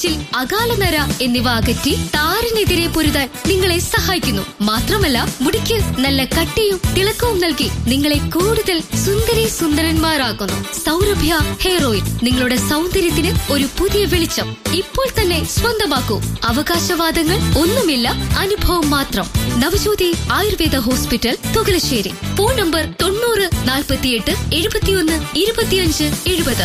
ചിൽ അകാലനര എന്നിവ അകറ്റി താരനെതിരെ പൊരുതാൻ നിങ്ങളെ സഹായിക്കുന്നു മാത്രമല്ല മുടിക്ക് നല്ല കട്ടിയും തിളക്കവും നൽകി നിങ്ങളെ കൂടുതൽ സുന്ദരി സുന്ദരന്മാരാക്കുന്നു സൗരഭ്യ ഹെയർ ഓയിൽ നിങ്ങളുടെ സൗന്ദര്യത്തിന് ഒരു പുതിയ വെളിച്ചം ഇപ്പോൾ തന്നെ സ്വന്തമാക്കൂ അവകാശവാദങ്ങൾ ഒന്നുമില്ല അനുഭവം മാത്രം Navajyothi Ayurveda hospital Thukalassery phone number തൊണ്ണൂറ് നാൽപ്പത്തിയെട്ട് എഴുപത്തിയൊന്ന് ഇരുപത്തിയഞ്ച് എഴുപത്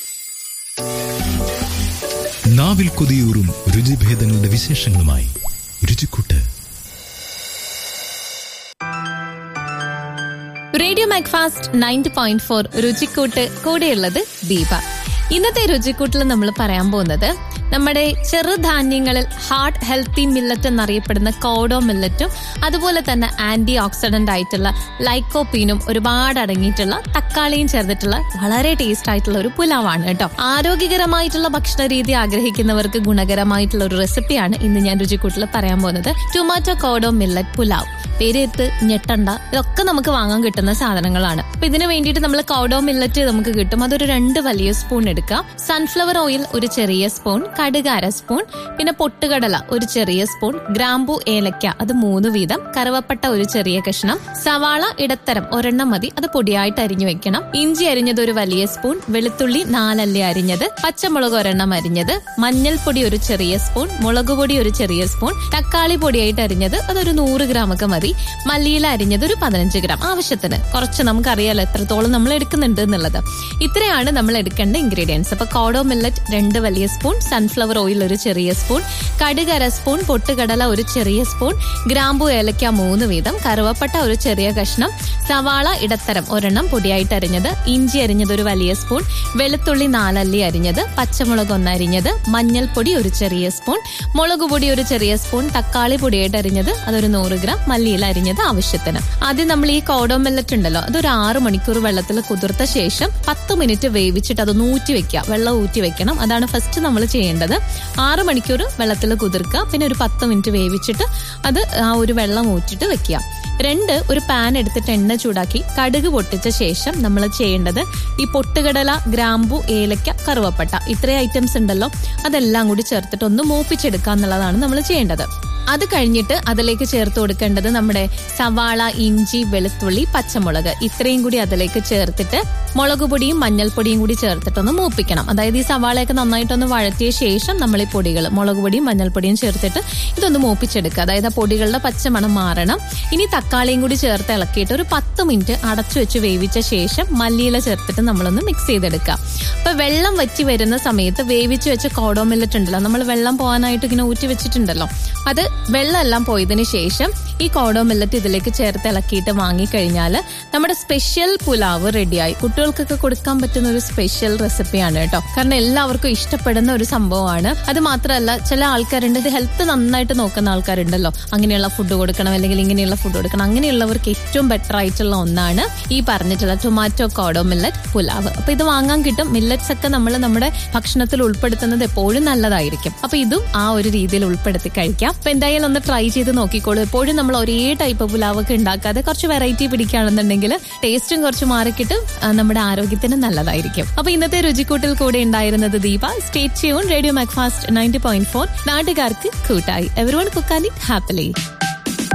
നാവിൽ കൊതിയൂറും രുചിഭേദങ്ങളുടെ വിശേഷങ്ങളുമായി രുചിക്കൂട്ട് radio Macfast ninety point four രുചിക്കൂട്ട് കൂടെയുള്ളത് ദീപ ഇന്നത്തെ രുചിക്കൂട്ടിൽ നമ്മൾ പറയാൻ പോകുന്നത് നമ്മുടെ ചെറുധാന്യങ്ങളിൽ ഹാർട്ട് ഹെൽത്തി മില്ലറ്റ് എന്നറിയപ്പെടുന്ന കോഡോ മില്ലറ്റും അതുപോലെ തന്നെ ആന്റി ഓക്സിഡന്റ് ആയിട്ടുള്ള ലൈക്കോപ്പീനും ഒരുപാട് അടങ്ങിയിട്ടുള്ള തക്കാളിയും ചേർത്തിട്ടുള്ള വളരെ ടേസ്റ്റ് ആയിട്ടുള്ള ഒരു പുലാവാണ് കേട്ടോ ആരോഗ്യകരമായിട്ടുള്ള ഭക്ഷണ രീതി ആഗ്രഹിക്കുന്നവർക്ക് ഗുണകരമായിട്ടുള്ള ഒരു റെസിപ്പിയാണ് ഇന്ന് ഞാൻ രുചിക്കൂട്ടിൽ പറയാൻ പോകുന്നത് ടൊമാറ്റോ കോഡോ മില്ലറ്റ് പുലാവ് പേരെടുത്ത് ഞെട്ടണ്ട ഇതൊക്കെ നമുക്ക് വാങ്ങാൻ കിട്ടുന്ന സാധനങ്ങളാണ് അപ്പൊ ഇതിന് വേണ്ടിയിട്ട് നമ്മൾ കൗഡോ മില്ലറ്റ് നമുക്ക് കിട്ടും അതൊരു രണ്ട് വലിയ സ്പൂൺ എടുക്കാം സൺഫ്ലവർ ഓയിൽ ഒരു ചെറിയ സ്പൂൺ കടുക് അര സ്പൂൺ പിന്നെ പൊട്ടുകടല ഒരു ചെറിയ സ്പൂൺ ഗ്രാമ്പു ഏലക്ക അത് മൂന്ന് വീതം കറുവപ്പട്ട ഒരു ചെറിയ കഷ്ണം സവാള ഇടത്തരം ഒരെണ്ണം മതി അത് പൊടിയായിട്ട് അരിഞ്ഞു വെക്കണം ഇഞ്ചി അരിഞ്ഞത് ഒരു വലിയ സ്പൂൺ വെളുത്തുള്ളി നാലല്ലി അരിഞ്ഞത് പച്ചമുളക് ഒരെണ്ണം അരിഞ്ഞത് മഞ്ഞൾപ്പൊടി ഒരു ചെറിയ സ്പൂൺ മുളക് പൊടി ഒരു ചെറിയ സ്പൂൺ തക്കാളി പൊടിയായിട്ട് അരിഞ്ഞത് അതൊരു നൂറ് ഗ്രാം ഒക്കെ മതി മല്ലിയില അരിഞ്ഞത് ഒരു പതിനഞ്ച് ഗ്രാം ആവശ്യത്തിന് കുറച്ച് നമുക്കറിയാലോ എത്രത്തോളം നമ്മൾ എടുക്കുന്നുണ്ട് എന്നുള്ളത് ഇത്രയാണ് നമ്മൾ എടുക്കേണ്ട ഇൻഗ്രീഡിയൻസ് അപ്പൊ കോഡോ മില്ലറ്റ് രണ്ട് വലിയ സ്പൂൺ സൺഫ്ലവർ ഓയിൽ ഒരു ചെറിയ സ്പൂൺ കടുക് അര സ്പൂൺ പൊട്ടുകടല ഒരു ചെറിയ സ്പൂൺ ഗ്രാമ്പു ഏലക്ക മൂന്ന് വീതം കറുവപ്പട്ട ഒരു ചെറിയ കഷ്ണം സവാള ഇടത്തരം ഒരെണ്ണം പൊടിയായിട്ട് അരിഞ്ഞത് ഇഞ്ചി അരിഞ്ഞത് ഒരു വലിയ സ്പൂൺ വെളുത്തുള്ളി നാലല്ലി അരിഞ്ഞത് പച്ചമുളക് ഒന്ന് അരിഞ്ഞത് മഞ്ഞൾപ്പൊടി ഒരു ചെറിയ സ്പൂൺ മുളക് പൊടി ഒരു ചെറിയ സ്പൂൺ തക്കാളി പൊടിയായിട്ട് അരിഞ്ഞത് അതൊരു നൂറ് ഗ്രാം മല്ലിയില അരിഞ്ഞത് ആവശ്യത്തിന് ആദ്യം നമ്മൾ ഈ കോഡോ മില്ലറ്റ് ഉണ്ടല്ലോ അതൊരു ആറ് മണിക്കൂർ വെള്ളത്തിൽ കുതിർത്ത ശേഷം പത്ത് മിനിറ്റ് വേവിച്ചിട്ട് അത് ഊറ്റി വെക്കുക വെള്ളം ഊറ്റി വെക്കണം അതാണ് ഫസ്റ്റ് നമ്മൾ ചെയ്യേണ്ടത് ആറ് മണിക്കൂർ വെള്ളത്തിൽ കുതിർക്കുക പിന്നെ ഒരു പത്ത് മിനിറ്റ് വേവിച്ചിട്ട് അത് ആ ഒരു വെള്ളം ഊറ്റിട്ട് വെക്കുക രണ്ട് ഒരു പാൻ എടുത്തിട്ട് എണ്ണ ചൂടാക്കി കടുക് പൊട്ടിച്ച ശേഷം നമ്മൾ ചെയ്യേണ്ടത് ഈ പൊട്ടുകടല ഗ്രാമ്പു ഏലക്ക കറുവപ്പട്ട ഇത്രയും ഐറ്റംസ് ഉണ്ടല്ലോ അതെല്ലാം കൂടി ചേർത്തിട്ട് ഒന്ന് മൂപ്പിച്ചെടുക്കുക എന്നുള്ളതാണ് നമ്മൾ ചെയ്യേണ്ടത് അത് കഴിഞ്ഞിട്ട് അതിലേക്ക് ചേർത്ത് കൊടുക്കേണ്ടത് നമ്മുടെ സവാള ഇഞ്ചി വെളുത്തുള്ളി പച്ചമുളക് ഇത്രയും കൂടി അതിലേക്ക് ചേർത്തിട്ട് മുളക് പൊടിയും മഞ്ഞൾപ്പൊടിയും കൂടി ചേർത്തിട്ടൊന്ന് മൂപ്പിക്കണം അതായത് ഈ സവാളയൊക്കെ നന്നായിട്ടൊന്ന് വഴറ്റിയ ശേഷം നമ്മൾ ഈ പൊടികൾ മുളക് പൊടിയും മഞ്ഞൾപ്പൊടിയും ചേർത്തിട്ട് ഇതൊന്ന് മൂപ്പിച്ചെടുക്കുക അതായത് ആ പൊടികളുടെ പച്ചമണം മാറണം ഇനി തക്കാളിയും കൂടി ചേർത്ത് ഇളക്കിയിട്ട് ഒരു പത്ത് മിനിറ്റ് അടച്ചു വെച്ച് വേവിച്ച ശേഷം മല്ലിയില ചേർത്തിട്ട് നമ്മളൊന്ന് മിക്സ് ചെയ്തെടുക്കുക അപ്പൊ വെള്ളം വറ്റി വരുന്ന സമയത്ത് വേവിച്ച് വെച്ച കോഡോ മില്ലറ്റ് ഉണ്ടല്ലോ നമ്മൾ വെള്ളം പോകാനായിട്ട് ഇങ്ങനെ ഊറ്റി വെച്ചിട്ടുണ്ടല്ലോ അത് വെള്ളമെല്ലാം പോയതിന് ശേഷം ഈ കോഡോ മില്ലറ്റ് ഇതിലേക്ക് ചേർത്ത് ഇളക്കിയിട്ട് വാങ്ങിക്കഴിഞ്ഞാൽ നമ്മുടെ സ്പെഷ്യൽ പുലാവ് റെഡിയായി കുട്ടികൾക്കൊക്കെ കൊടുക്കാൻ പറ്റുന്ന ഒരു സ്പെഷ്യൽ റെസിപ്പിയാണ് കേട്ടോ കാരണം എല്ലാവർക്കും ഇഷ്ടപ്പെടുന്ന ഒരു സംഭവമാണ് അത് മാത്രമല്ല ചില ആൾക്കാരുണ്ട് ഇത് ഹെൽത്ത് നന്നായിട്ട് നോക്കുന്ന ആൾക്കാരുണ്ടല്ലോ അങ്ങനെയുള്ള ഫുഡ് കൊടുക്കണം അല്ലെങ്കിൽ ഇങ്ങനെയുള്ള ഫുഡ് കൊടുക്കണം അങ്ങനെയുള്ളവർക്ക് ഏറ്റവും ബെറ്റർ ആയിട്ടുള്ള ഒന്നാണ് ഈ പറഞ്ഞിട്ടുള്ള ടൊമാറ്റോ കോഡോ മില്ലറ്റ് പുലാവ് അപ്പൊ ഇത് വാങ്ങാൻ കിട്ടും മില്ലറ്റ്സ് ഒക്കെ നമ്മൾ നമ്മുടെ ഭക്ഷണത്തിൽ ഉൾപ്പെടുത്തുന്നത് എപ്പോഴും നല്ലതായിരിക്കും അപ്പൊ ഇതും ആ ഒരു രീതിയിൽ ഉൾപ്പെടുത്തി കഴിക്കാം അപ്പൊ എന്തായാലും ഒന്ന് ട്രൈ ചെയ്ത് നോക്കിക്കോളൂ എപ്പോഴും നമ്മൾ ഒരേ ടൈപ്പ് പുലാവൊക്കെ ഉണ്ടാക്കാതെ കുറച്ച് വെറൈറ്റി പിടിക്കുകയാണെന്നുണ്ടെങ്കിൽ ടേസ്റ്റും കുറച്ച് മാറിക്കിട്ടും ആ, നമ്മുടെ ആരോഗ്യത്തിന് നല്ലതായിരിക്കും അപ്പൊ ഇന്നത്തെ രുചിക്കൂട്ടിൽ കൂടെ ഉണ്ടായിരുന്നത് Deepa state tune radio Macfast ninety point four നാട്ടുകാർക്ക് കൂട്ടായി എവറി വൺ കുക്കാനി ഹാപ്പിലി